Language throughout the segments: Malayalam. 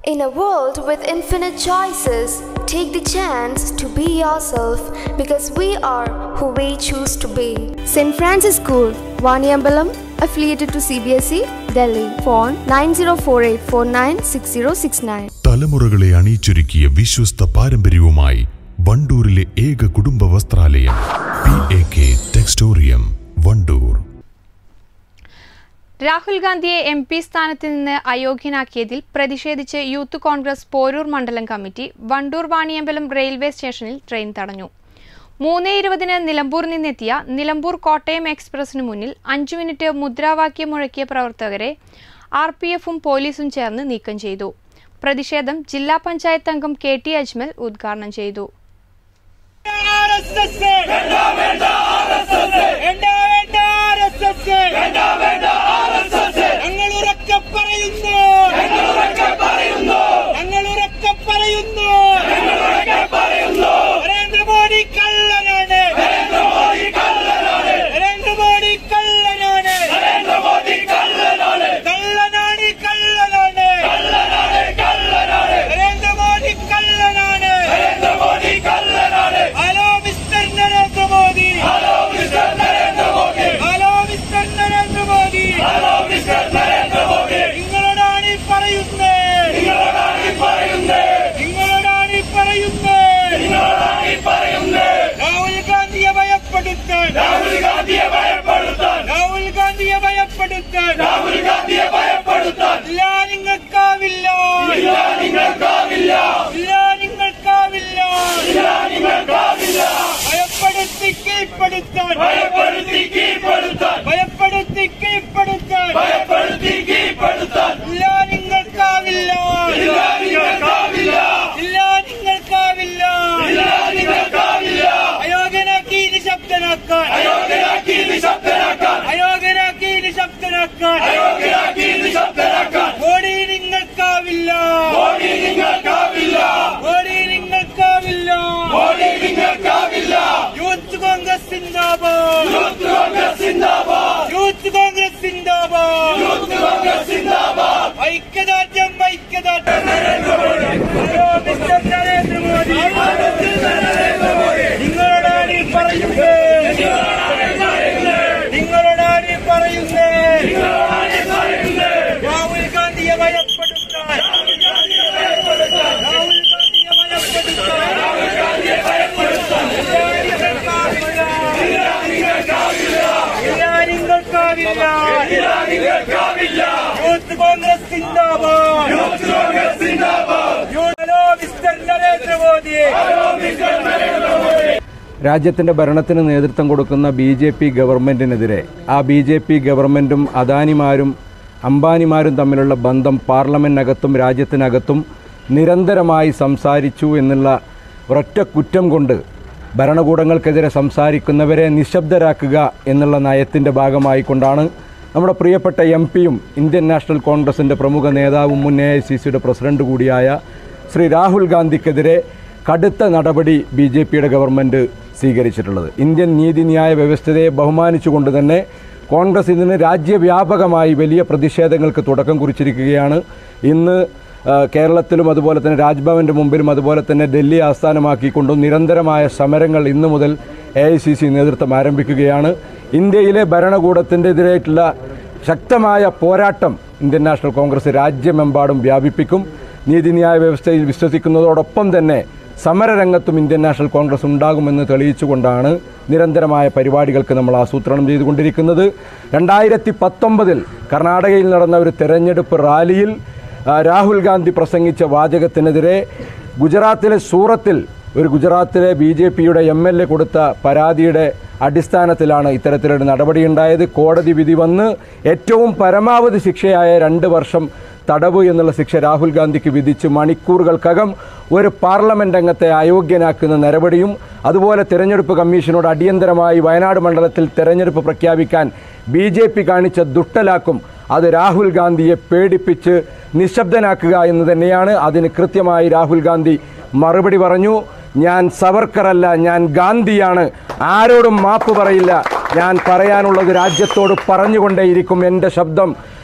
In a world with infinite choices, take the chance to be yourself because we are who we choose to be. St. Francis School, Vaniambalam, affiliated to CBSE, Delhi. Phone 9048496069. തലമുറകളെ അണിയിച്ചൊരുക്കിയ വിശ്വസ്ത പാരമ്പര്യവുമായി വണ്ടൂരിലെ ഏക കുടുംബ വസ്ത്രാലയം P A K Textorium Wandoor Rahul ഗാന്ധിയെ എം പി സ്ഥാനത്ത് നിന്ന് അയോഗ്യനാക്കിയതിൽ പ്രതിഷേധിച്ച് യൂത്ത് കോൺഗ്രസ് പോരൂർ മണ്ഡലം കമ്മിറ്റി വണ്ടൂർ വാണിയമ്പലം റെയിൽവേ സ്റ്റേഷനിൽ ട്രെയിൻ തടഞ്ഞു മൂന്ന് ഇരുപതിന് നിലമ്പൂരിൽ നിന്നെത്തിയ നിലമ്പൂർ കോട്ടയം എക്സ്പ്രസിന് മുന്നിൽ അഞ്ചു മിനിറ്റ് മുദ്രാവാക്യം മുഴക്കിയ പ്രവർത്തകരെ ആർ പി എഫും പോലീസും ചേർന്ന് നീക്കം ചെയ്തു പ്രതിഷേധം ജില്ലാ പഞ്ചായത്ത് അംഗം കെ ടി അജ്മൽ ഉദ്ഘാടനം ചെയ്തു RSS വേണ്ട വേണ്ട RSS വേണ്ട വേണ്ട RSS വേണ്ട വേണ്ട RSS ഞങ്ങൾ ഉറക്കെ പറയുന്നു ഞങ്ങൾ ഉറക്കെ പറയുന്നു ഞങ്ങൾ ഉറക്കെ പറയുന്നു ഞങ്ങൾ ഉറക്കെ പറയുന്നു നരേന്ദ്രമോദി കള്ളനാണ് നരേന്ദ്രമോദി കള്ളനാണ് നരേന്ദ്രമോദി കള്ളനാണ് നരേന്ദ്രമോദി കള്ളനാണ് കള്ളനാണ് കള്ളനാണ് കള്ളനാണ് കള്ളനാണ് നരേന്ദ്രമോദി കള്ളനാണ് നരേന്ദ്രമോദി കള്ളനാണ് hello mister Narendra Modi hello mister Narendra Modi hello mister Narendra Modi hello mister Narendra Modi നിങ്ങളോടാണ് ഈ പറയുന്നേ നിങ്ങളോടാണ് ഈ പറയുന്നേ നിങ്ങളോടാണ് ഈ പറയുന്നേ നിങ്ങളോടാണ് ഈ പറയുന്നേ രാഹുൽ ഗാന്ധിയെ ഭയപ്പെടുത്താൻ രാഹുൽ ഗാന്ധിയെ ഭയപ്പെടുത്താൻ രാഹുൽ ഗാന്ധിയെ ഭയപ്പെടുത്താൻ രാഹുൽ ഗാന്ധിയെ ഭയപ്പെടുത്താൻ ഇല്ല നിങ്ങൾക്കാവില്ല ഇല്ല നിങ്ങൾക്കാവില്ല ഇല്ല നിങ്ങൾക്കാവില്ല ഇല്ല നിങ്ങൾക്കാവില്ല ഭയപ്പെടുത്തി കീഴ്പ്പെടുത്താൻ ഭയപ്പെടുത്തി കീഴ്പ്പെടുത്താൻ ഭയപ്പെടുത്തി കീഴ്പ്പെടുത്താൻ ഭയപ്പെടുത്തി കീഴ്പ്പെടുത്താൻ ഇല്ല നിങ്ങൾക്കാവില്ല ഇല്ല നിങ്ങൾക്കാവില്ല ഇല്ല നിങ്ങൾക്കാവില്ല ഇല്ല നിങ്ങൾക്കാവില്ല അയോഗ്യനാക്കി നിശബ്ദനാക്കാൻ അയോഗ്യനാക്കി നിശബ്ദനാക്കാൻ അയോഗ്യനാക്കി നിശബ്ദനാക്കാൻ അയോഗ്യനാക്കി നിശബ്ദനാക്കാൻ മോഡി നിങ്ങൾക്കാവില്ല മോഡി നിങ്ങൾക്കാവില്ല മോഡി നിങ്ങൾക്കാവില്ല മോഡി നിങ്ങൾക്കാവില്ല യൂത്ത് കോൺഗ്രസ് സിന്ദാബാദ് യൂത്ത് കോൺഗ്രസ് സിന്ദാബാദ് യൂത്ത് കോൺഗ്രസ് സിന്ദാബാദ് യൂത്ത് കോൺഗ്രസ് സിന്ദാബാദ് ഐക്യദാർഢ്യം ഐക്യദാർഢ്യം ഹലോ മിസ്റ്റർ നരേന്ദ്രമോദി നിങ്ങളോടാണ് ഈ പറയുന്നത് നിങ്ങളോടാണ് ഈ പറയുന്നത് രാഹുൽ ഗാന്ധിയെ ഭയപ്പെടുത്താൻ രാഹുൽ ഗാന്ധിയെ ഭയപ്പെടുത്താൻ രാഹുൽ ഗാന്ധിയെ ഭയപ്പെടുത്താൻ ഇല്ല നിങ്ങൾക്കാവില്ല ഇല്ല നിങ്ങൾക്കാവില്ല യൂത്ത് കോൺഗ്രസ് സിന്ദാബാദ് യൂത്ത് കോൺഗ്രസ് സിന്ദാബാദ് hello mister Narendra Modi hello mister Narendra Modi രാജ്യത്തിൻ്റെ ഭരണത്തിന് നേതൃത്വം കൊടുക്കുന്ന ബി ജെ പി ഗവൺമെൻറ്റിനെതിരെ ആ ബി ജെ പി ഗവൺമെൻറ്റും അദാനിമാരും അംബാനിമാരും തമ്മിലുള്ള ബന്ധം പാർലമെൻറ്റിനകത്തും രാജ്യത്തിനകത്തും നിരന്തരമായി സംസാരിച്ചു എന്നുള്ള ഒരൊറ്റ കുറ്റം കൊണ്ട് ഭരണകൂടങ്ങൾക്കെതിരെ സംസാരിക്കുന്നവരെ നിശബ്ദരാക്കുക എന്നുള്ള നയത്തിൻ്റെ ഭാഗമായിക്കൊണ്ടാണ് നമ്മുടെ പ്രിയപ്പെട്ട എം പിയും ഇന്ത്യൻ നാഷണൽ കോൺഗ്രസിൻ്റെ പ്രമുഖ നേതാവും മുൻ എ ഐ സി സിയുടെ പ്രസിഡന്റ് കൂടിയായ ശ്രീ രാഹുൽ ഗാന്ധിക്കെതിരെ കടുത്ത നടപടി ബി ജെ പിയുടെ ഗവൺമെൻറ് സ്വീകരിച്ചിട്ടുള്ളത് ഇന്ത്യൻ നീതിന്യായ വ്യവസ്ഥതയെ ബഹുമാനിച്ചുകൊണ്ട് തന്നെ കോൺഗ്രസ് ഇതിന് രാജ്യവ്യാപകമായി വലിയ പ്രതിഷേധങ്ങൾക്ക് തുടക്കം കുറിച്ചിരിക്കുകയാണ് ഇന്ന് ആ, കേരളത്തിലും അതുപോലെ തന്നെ രാജ്ഭവൻ്റെ മുമ്പിലും അതുപോലെ തന്നെ ഡൽഹി ആസ്ഥാനമാക്കിക്കൊണ്ടും നിരന്തരമായ സമരങ്ങൾ ഇന്നു മുതൽ എ ഐ സി സി നേതൃത്വം ആരംഭിക്കുകയാണ് ഇന്ത്യയിലെ ഭരണകൂടത്തിൻ്റെ എതിരായിട്ടുള്ള ശക്തമായ പോരാട്ടം ഇന്ത്യൻ നാഷണൽ കോൺഗ്രസ് രാജ്യമെമ്പാടും വ്യാപിപ്പിക്കും നീതിന്യായ വ്യവസ്ഥയിൽ വിശ്വസിക്കുന്നതോടൊപ്പം തന്നെ സമരരംഗത്തും ഇന്ത്യൻ നാഷണൽ കോൺഗ്രസ് ഉണ്ടാകുമെന്ന് തെളിയിച്ചുകൊണ്ടാണ് നിരന്തരമായ പരിപാടികൾക്ക് നമ്മൾ ആസൂത്രണം ചെയ്തുകൊണ്ടിരിക്കുന്നത് രണ്ടായിരത്തി പത്തൊമ്പതിൽ കർണാടകയിൽ നടന്ന ഒരു തെരഞ്ഞെടുപ്പ് റാലിയിൽ ആ, രാഹുൽ ഗാന്ധി പ്രസംഗിച്ച വാചകത്തിനെതിരെ ഗുജറാത്തിലെ സൂറത്തിൽ ഒരു ഗുജറാത്തിലെ ബി ജെ പിയുടെ എം എൽ എ കൊടുത്ത പരാതിയുടെ അടിസ്ഥാനത്തിലാണ് ഇത്തരത്തിലൊരു നടപടിയുണ്ടായത് കോടതി വിധി വന്ന് ഏറ്റവും പരമാവധി ശിക്ഷയായ രണ്ട് വർഷം തടവ് എന്നുള്ള ശിക്ഷ രാഹുൽ ഗാന്ധിക്ക് വിധിച്ച് മണിക്കൂറുകൾക്കകം ഒരു പാർലമെന്റ് അംഗത്തെ അയോഗ്യനാക്കുന്ന നടപടിയും അതുപോലെ തെരഞ്ഞെടുപ്പ് കമ്മീഷനോട് അടിയന്തരമായി വയനാട് മണ്ഡലത്തിൽ തെരഞ്ഞെടുപ്പ് പ്രഖ്യാപിക്കാൻ ബി ജെ പി കാണിച്ച ദുഷ്ടലാക്കും അത് രാഹുൽ ഗാന്ധിയെ പേടിപ്പിച്ച് നിശബ്ദനാക്കുക എന്ന് തന്നെയാണ് അതിന് കൃത്യമായി രാഹുൽ ഗാന്ധി മറുപടി പറഞ്ഞു ഞാൻ സവർക്കറല്ല ഞാൻ ഗാന്ധിയാണ് ആരോടും മാപ്പ് പറയില്ല ഞാൻ പറയാനുള്ളത് രാജ്യത്തോട് പറഞ്ഞുകൊണ്ടേയിരിക്കും എൻ്റെ ശബ്ദം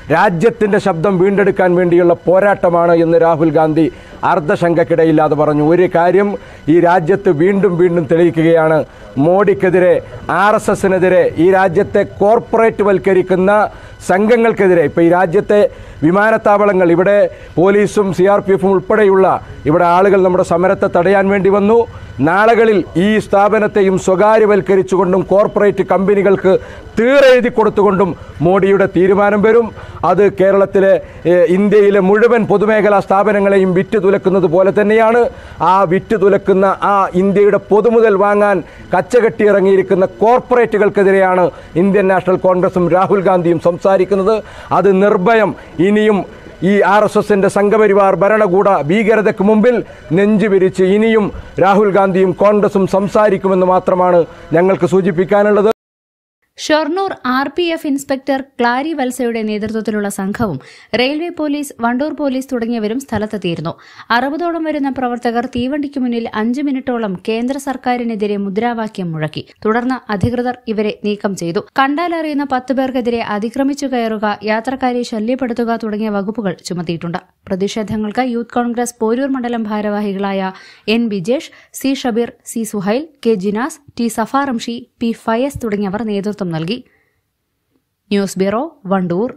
രാജ്യത്തിൻ്റെ ശബ്ദം വീണ്ടെടുക്കാൻ വേണ്ടിയുള്ള പോരാട്ടമാണ് എന്ന് രാഹുൽ ഗാന്ധി അർദ്ധശങ്കക്കിടയില്ലാതെ പറഞ്ഞു ഒരു കാര്യം ഈ രാജ്യത്ത് വീണ്ടും വീണ്ടും തെളിയിക്കുകയാണ് മോഡിക്കെതിരെ ആർ എസ് എസിനെതിരെ ഈ രാജ്യത്തെ കോർപ്പറേറ്റ് വൽക്കരിക്കുന്ന സംഘങ്ങൾക്കെതിരെ ഇപ്പോൾ ഈ രാജ്യത്തെ വിമാനത്താവളങ്ങൾ ഇവിടെ പോലീസും സി ആർ പി എഫും ഉൾപ്പെടെയുള്ള ഇവിടെ ആളുകൾ നമ്മുടെ സമരത്തെ തടയാൻ വേണ്ടി വന്നു നാളുകളിൽ ഈ സ്ഥാപനത്തെയും സ്വകാര്യവൽക്കരിച്ചുകൊണ്ടും കോർപ്പറേറ്റ് കമ്പനികൾക്ക് തീറെഴുതി കൊടുത്തുകൊണ്ടും മോഡിയുടെ തീരുമാനം വരും അത് കേരളത്തിലെ ഏഹ്, ഇന്ത്യയിലെ മുഴുവൻ പൊതുമേഖലാ സ്ഥാപനങ്ങളെയും വിറ്റ് തുലക്കുന്നത് പോലെ തന്നെയാണ് ആ വിറ്റ് തുലക്കുന്ന ആ ഇന്ത്യയുടെ പൊതുമുതൽ വാങ്ങാൻ കച്ചകെട്ടിയിറങ്ങിയിരിക്കുന്ന കോർപ്പറേറ്റുകൾക്കെതിരെയാണ് ഇന്ത്യൻ നാഷണൽ കോൺഗ്രസും രാഹുൽ ഗാന്ധിയും സംസാരിക്കുന്നത് അത് നിർഭയം ഇനിയും ഈ ആർ എസ് എസിന്റെ സംഘപരിവാർ ഭരണകൂട ഭീകരതയ്ക്ക് മുമ്പിൽ നെഞ്ചു വിരിച്ച് ഇനിയും രാഹുൽ ഗാന്ധിയും കോൺഗ്രസും സംസാരിക്കുമെന്ന് മാത്രമാണ് ഞങ്ങൾക്ക് സൂചിപ്പിക്കാനുള്ളത് Shoranur R P F inspector Clary വത്സയുടെ നേതൃത്വത്തിലുള്ള സംഘവും റെയിൽവേ പോലീസ് വണ്ടൂർ പോലീസ് തുടങ്ങിയവരും സ്ഥലത്തെത്തിയിരുന്നു അറുപതോളം വരുന്ന പ്രവർത്തകർ തീവണ്ടിക്ക് മുന്നിൽ അഞ്ച് മിനിറ്റോളം കേന്ദ്ര സർക്കാരിനെതിരെ മുദ്രാവാക്യം മുഴക്കി തുടർന്ന് അധികൃതർ ഇവരെ നീക്കം ചെയ്തു കണ്ടാലറിയുന്ന പത്ത് പേർക്കെതിരെ അതിക്രമിച്ചു കയറുക യാത്രക്കാരെ ശല്യപ്പെടുത്തുക തുടങ്ങിയ വകുപ്പുകൾ ചുമത്തിയിട്ടുണ്ട് പ്രതിഷേധങ്ങൾക്ക് യൂത്ത് കോൺഗ്രസ് പോരൂർ മണ്ഡലം ഭാരവാഹികളായ N Bijesh C Shabeer C Suhail K Jinas T Safaramshi P Fayas തുടങ്ങിയവർ നേതൃത്വം നൽകി ന്യൂസ് ബ്യൂറോ വണ്ടൂർ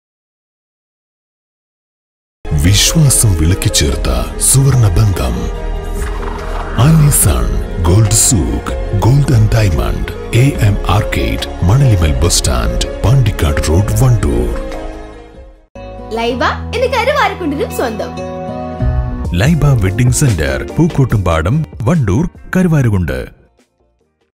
വിശ്വാസം വിളക്കിച്ചേർത്ത സുവർണ ബന്ധം Alison gold souk gold and diamond A M arcade Manalimal bus stand Pandikkad road Wandoor Laiba എന്ന് കരുവാരക്കുണ്ടിനും സ്വന്തം ലൈബ വെഡിംഗ് സെന്റർ പൂക്കോട്ടുംപാടം വണ്ടൂർ കരുവാരുകുണ്ട്